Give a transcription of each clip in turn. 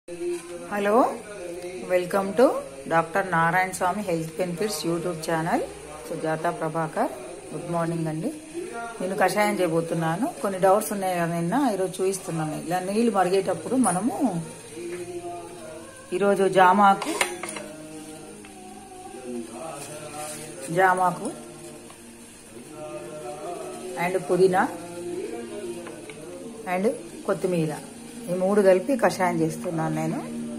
hello welcome to doctor Narayana Swamy health benefits YouTube channel Sujatha Prabhakar good morning అండి నేను కషాయం చేయబోతున్నాను కొన్ని డౌట్స్ ఉన్నాయి కదా నిన్న ఈరోజు చూపిస్తున్నాను ఇలా నీళ్లు మరిగేటప్పుడు మనము ఈరోజు జామాకు జామాకు అండ్ పుదీనా అండ్ కొత్తిమీర ఈ మూడు కలిపి కషాయం చేస్తున్నాను నేను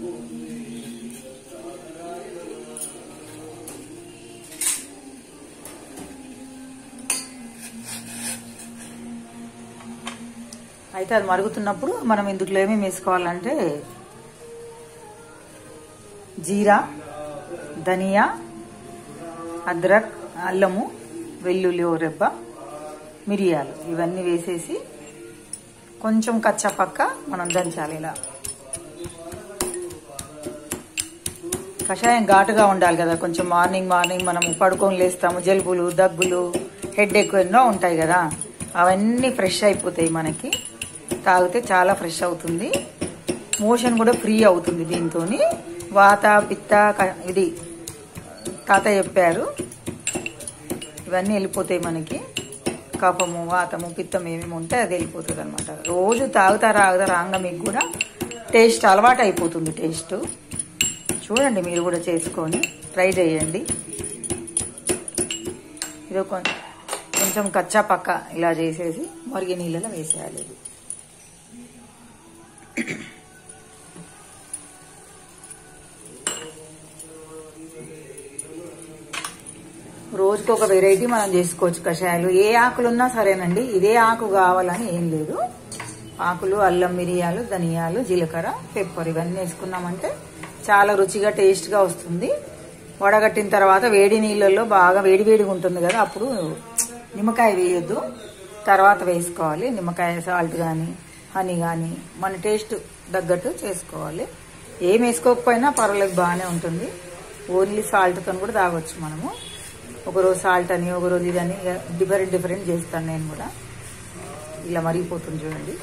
అయితే అది మరుగుతున్నప్పుడు మనం ఇందులో ఏమేమి వేసుకోవాలంటే జీరా ధనియా అద్రక్ అల్లము వెల్లుల్లి ఓ రెబ్బ మిరియాలు ఇవన్నీ వేసేసి కొంచెం కచ్చా పక్క మనం దంచాలి ఇలా కషాయం ఘాటుగా ఉండాలి కదా కొంచెం మార్నింగ్ మార్నింగ్ మనం పడుకొని లేస్తాము జలుబులు దగ్గులు హెడ్ ఎక్కువ ఎన్నో ఉంటాయి కదా అవన్నీ ఫ్రెష్ అయిపోతాయి మనకి తాగితే చాలా ఫ్రెష్ అవుతుంది మోషన్ కూడా ఫ్రీ అవుతుంది దీంతో వాత పిత్త క- ఇది తాత చెప్పారు ఇవన్నీ వెళ్ళిపోతాయి మనకి కఫము వాతము పిత్తం ఏమేమి ఉంటే అది వెళ్ళిపోతుంది అనమాట రోజు తాగుతారా ఆగుతారా రాంగా మీకు కూడా టేస్ట్ అలవాటు అయిపోతుంది టేస్ట్ చూడండి మీరు కూడా చేసుకొని ట్రై చేయండి ఇది కొం- కొంచెం కచ్చా పక్క ఇలా చేసేసి మరిగి నీళ్ళలో వేసేయాలి ఇది రోజుకు ఒక వెరైటీ మనం చేసుకోవచ్చు కషాయాలు ఏ ఆకులు ఉన్నా సరేనండి ఇదే ఆకు కావాలని ఏం లేదు ఆకులు అల్లం మిరియాలు ధనియాలు జీలకర్ర పెప్పర్ ఇవన్నీ వేసుకున్నామంటే చాలా రుచిగా టేస్ట్గా వస్తుంది వడగట్టిన తర్వాత వేడి నీళ్ళల్లో బాగా వేడి వేడిగా ఉంటుంది కదా అప్పుడు నిమ్మకాయ వేయొద్దు తర్వాత వేసుకోవాలి నిమ్మకాయ సాల్ట్ కానీ హనీ కానీ మన టేస్ట్ తగ్గట్టు చేసుకోవాలి ఏం వేసుకోకపోయినా పర్వాలేదు బాగానే ఉంటుంది ఓన్లీ సాల్ట్తో కూడా తాగొచ్చు మనము ఒకరోజు సాల్ట్ అని ఒకరోజు ఇదని ఇక డిఫరెంట్ డిఫరెంట్ చేస్తాను నేను కూడా ఇలా మరిగిపోతుంది చూడండి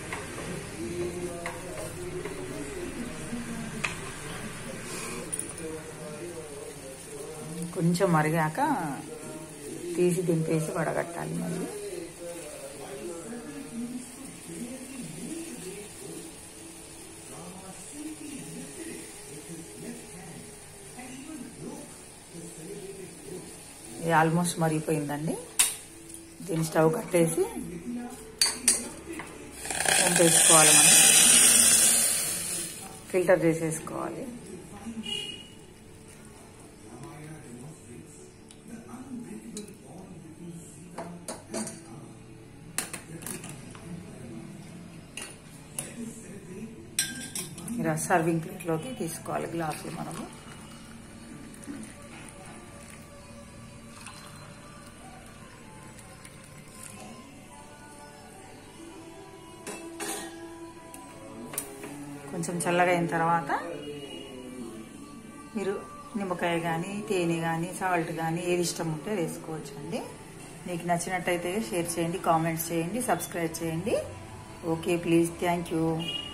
కొంచెం మరిగాక తీసి దింపేసి వడగట్టాలి మళ్ళీ ఇది ఆల్మోస్ట్ మరిగిపోయిందండి దీన్ని స్టవ్ కట్టేసి వంపేసుకోవాలి మనం ఫిల్టర్ చేసేసుకోవాలి ఇలా సర్వింగ్ ప్లేట్లోకి తీసుకోవాలి గ్లాసులు మనము కొంచెం చల్లగా అయిన తర్వాత మీరు నిమ్మకాయ కానీ తేనె కానీ సాల్ట్ కానీ ఏది ఇష్టం ఉంటే వేసుకోవచ్చు అండి మీకు నచ్చినట్టయితే షేర్ చేయండి కామెంట్స్ చేయండి సబ్స్క్రైబ్ చేయండి ఓకే ప్లీజ్ థ్యాంక్ యూ